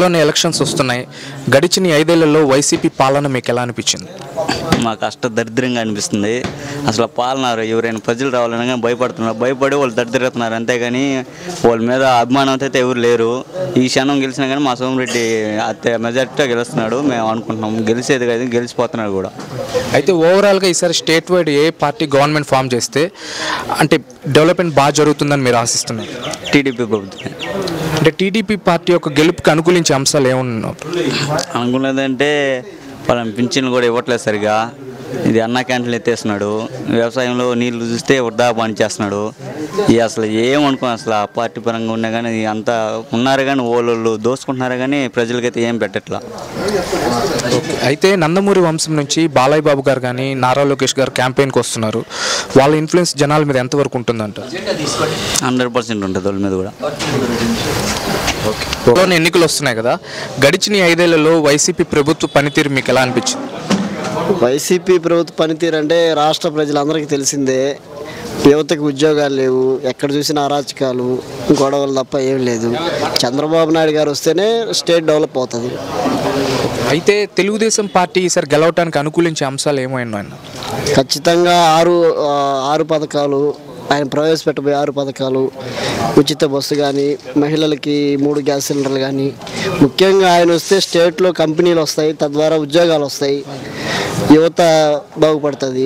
త్వరలోనే ఎలక్షన్స్ వస్తున్నాయి గడిచిన ఈ ఐదేళ్లలో వైసీపీ పాలన మీకు ఎలా అనిపించింది మాకు అష్ట దరిద్రంగా అనిపిస్తుంది అసలు పాలన ఎవరైనా ప్రజలు రావాలన్నా కానీ భయపడుతున్నారు భయపడి వాళ్ళు దరిద్రవుతున్నారు అంతేగాని వాళ్ళ మీద అభిమానం అయితే ఎవరు లేరు ఈ క్షణం గెలిచినా కానీ మా సోమిరెడ్డి అత్తే మెజార్టీతో గెలుస్తున్నాడు మేము అనుకుంటున్నాం గెలిచేది కాదు గెలిచిపోతున్నాడు కూడా అయితే ఓవరాల్గా ఈసారి స్టేట్ వైడ్ ఏ పార్టీ గవర్నమెంట్ ఫామ్ చేస్తే అంటే డెవలప్మెంట్ బాగా జరుగుతుందని మీరు ఆశిస్తున్నారు టీడీపీ ప్రభుత్వం అంటే టీడీపీ పార్టీ యొక్క గెలుపుకి అనుకూలించే అంశాలు ఏమున్నాయి అనుకున్నదంటే వాళ్ళని పింఛన్లు కూడా ఇవ్వట్లేదు సరిగా ఇది అన్న క్యాంటీన్లు ఎత్తేస్తున్నాడు వ్యవసాయంలో నీళ్లు చూస్తే వృధా పని చేస్తున్నాడు ఇది అసలు ఏమనుకో అసలు ఆ పార్టీ పరంగా ఉన్నా కానీ అంతా ఉన్నారు కానీ వాళ్ళు దోసుకుంటున్నారు కానీ ప్రజలకైతే ఏం పెట్టట్లా అయితే నందమూరి వంశం నుంచి బాలయ్య బాబు గారు కానీ నారా లోకేష్ గారు క్యాంపెయిన్కి వస్తున్నారు వాళ్ళ ఇన్ఫ్లుయెన్స్ జనాల మీద ఎంతవరకు ఉంటుందంట హండ్రెడ్ పర్సెంట్ ఉంటుంది వాళ్ళ మీద కూడా త్వరలోనే ఎన్నికలు వస్తున్నాయి కదా గడిచిన ఈ ఐదేళ్లలో వైసీపీ ప్రభుత్వ పనితీరు మీకు ఎలా అనిపించింది వైసీపీ ప్రభుత్వ పనితీరు అంటే రాష్ట్ర ప్రజలందరికీ తెలిసిందే యువతకు ఉద్యోగాలు లేవు ఎక్కడ చూసినా అరాచకాలు గొడవలు తప్ప ఏం లేదు చంద్రబాబు నాయుడు గారు వస్తేనే స్టేట్ డెవలప్ అవుతుంది అయితే తెలుగుదేశం పార్టీ ఈసారి గెలవటానికి అనుకూలించే అంశాలు ఏమైనా ఖచ్చితంగా ఆరు ఆ, ఆరు పథకాలు ఆయన ప్రవేశపెట్టబోయే ఆరు పథకాలు ఉచిత బస్సు కానీ మహిళలకి మూడు గ్యాస్ సిలిండర్లు కానీ ముఖ్యంగా ఆయన వస్తే స్టేట్లో కంపెనీలు వస్తాయి తద్వారా ఉద్యోగాలు వస్తాయి యువత బాగుపడుతుంది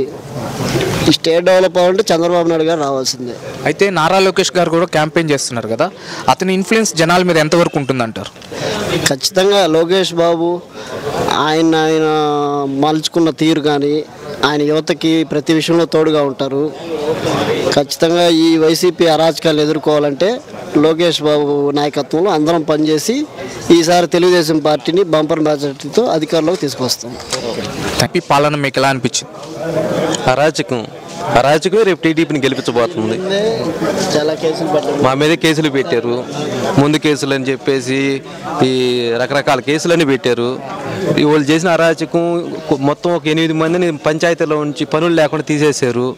ఈ స్టేట్ డెవలప్ అవ్వాలంటే చంద్రబాబు నాయుడు గారు రావాల్సిందే అయితే నారా లోకేష్ గారు కూడా క్యాంపెయిన్ చేస్తున్నారు కదా అతని ఇన్ఫ్లుయెన్స్ జనాల మీద ఎంతవరకు ఉంటుందంటారు ఖచ్చితంగా లోకేష్ బాబు ఆయన ఆయన మలుచుకున్న తీరు కానీ ఆయన యువతకి ప్రతి విషయంలో తోడుగా ఉంటారు ఖచ్చితంగా ఈ వైసీపీ అరాచకాలు ఎదుర్కోవాలంటే లోకేష్ బాబు నాయకత్వంలో అందరం పనిచేసి ఈసారి తెలుగుదేశం పార్టీని బంపర్ మెజార్టీతో అధికారంలోకి తీసుకొస్తాం ఈ పాలన మీకు ఎలా అనిపించింది అరాచకం అరాచకం రేపు టీడీపీని గెలిపించబోతుంది చాలా కేసులు పెట్టారు మా మీద కేసులు పెట్టారు ముందు కేసులు అని చెప్పేసి ఈ రకరకాల కేసులని పెట్టారు ఈ వాళ్ళు చేసిన అరాచకం కొ- మొత్తం ఒక ఎనిమిది మందిని పంచాయతీలో ఉంచి పనులు లేకుండా తీసేశారు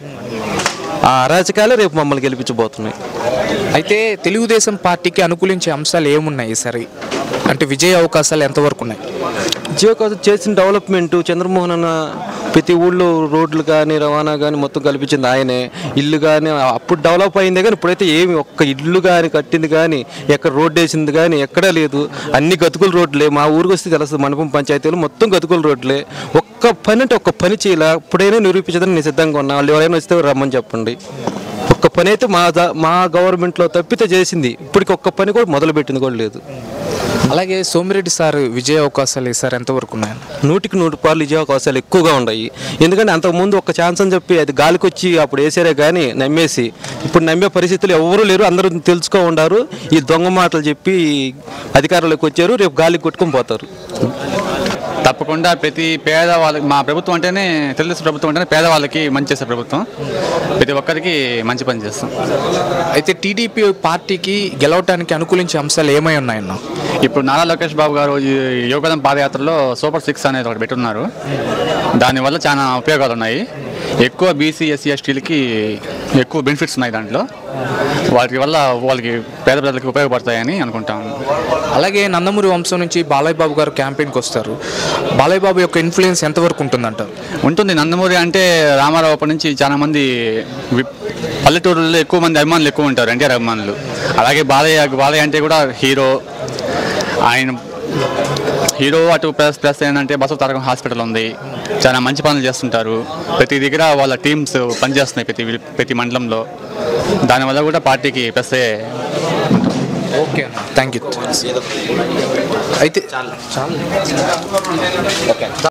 ఆ అరాచకాలే రేపు మమ్మల్ని గెలిపించబోతున్నాయి అయితే తెలుగుదేశం పార్టీకి అనుకూలించే అంశాలు ఏమున్నాయి ఈసారి అంటే విజయ అవకాశాలు ఎంతవరకు ఉన్నాయి జియో కోసం చేసిన డెవలప్మెంట్ చంద్రమోహన్ అన్న ప్రతి ఊళ్ళో రోడ్లు కానీ రవాణా కానీ మొత్తం కల్పించింది ఆయనే ఇల్లు కానీ అప్పుడు డెవలప్ అయిందే కానీ ఇప్పుడైతే ఏమి ఒక్క ఇల్లు కానీ కట్టింది కానీ ఎక్కడ రోడ్డు వేసింది కానీ ఎక్కడా లేదు అన్ని గతుకుల రోడ్లే మా ఊరికి వస్తే తెలుస్తుంది మండపం పంచాయతీలు మొత్తం గతుకుల రోడ్లే ఒక్క పని అంటే ఒక్క పని చేయలే ఇప్పుడైనా నిరూపించదని నేను సిద్ధంగా ఉన్నా వాళ్ళు ఎవరైనా వస్తే రమ్మని చెప్పండి ఒక్క పని అయితే మా ద- మా గవర్నమెంట్లో తప్పితే చేసింది ఇప్పటికి ఒక్క పని కూడా మొదలు పెట్టింది కూడా లేదు అలాగే సోమిరెడ్డి సార్ విజయ అవకాశాలు ఈసారి ఎంతవరకు ఉన్నాయని నూటికి నూరు పార్లు ఇచ్చే అవకాశాలు ఎక్కువగా ఉన్నాయి ఎందుకంటే అంతకుముందు ఒక ఛాన్స్ అని చెప్పి అది గాలికి వచ్చి అప్పుడు వేసారే కానీ నమ్మేసి ఇప్పుడు నమ్మే పరిస్థితులు ఎవరూ లేరు అందరూ తెలుసుకో ఉండారు ఈ దొంగ మాటలు చెప్పి అధికారంలోకి వచ్చారు రేపు గాలికి కొట్టుకొని పోతారు తప్పకుండా ప్రతి పేదవాళ్ళకి మా ప్రభుత్వం అంటేనే తెలుగుదేశం ప్రభుత్వం అంటేనే పేదవాళ్ళకి మంచి చేసే ప్రభుత్వం ప్రతి ఒక్కరికి మంచి పని చేస్తాం అయితే టీడీపీ పార్టీకి గెలవటానికి అనుకూలించే అంశాలు ఏమై ఉన్నాయన్న ఇప్పుడు నారా లోకేష్ బాబు గారు ఈ యోగదం పాదయాత్రలో సూపర్ సిక్స్ అనేది ఒకటి పెట్టున్నారు దానివల్ల చాలా ఉపయోగాలు ఉన్నాయి ఎక్కువ బీసీ ఎస్సీ ఎస్టీలకి ఎక్కువ బెనిఫిట్స్ ఉన్నాయి దాంట్లో వాటి వల్ల వాళ్ళకి పేద ప్రజలకి ఉపయోగపడతాయని అనుకుంటాం అలాగే నందమూరి వంశం నుంచి బాలయ్య బాబు గారు క్యాంపెయిన్కి వస్తారు బాలయ్య బాబు యొక్క ఇన్ఫ్లుయెన్స్ ఎంతవరకు ఉంటుందంటారు ఉంటుంది నందమూరి అంటే రామారావు అప్పటి నుంచి చాలా మంది వి- పల్లెటూరులో ఎక్కువ మంది అభిమానులు ఎక్కువ ఉంటారు ఎన్టీఆర్ అభిమానులు అలాగే బాలయ్య బాలయ్య అంటే కూడా హీరో ఆయన హీరో అటు ప్లస్ ప్లస్ ఏంటంటే బసవ తారకం హాస్పిటల్ ఉంది చాలా మంచి పనులు చేస్తుంటారు ప్రతి దగ్గర వాళ్ళ టీమ్స్ పనిచేస్తున్నాయి ప్రతి విల్- ప్రతి మండలంలో దానివల్ల కూడా పార్టీకి ప్లస్ ఓకే థ్యాంక్ యూ అయితే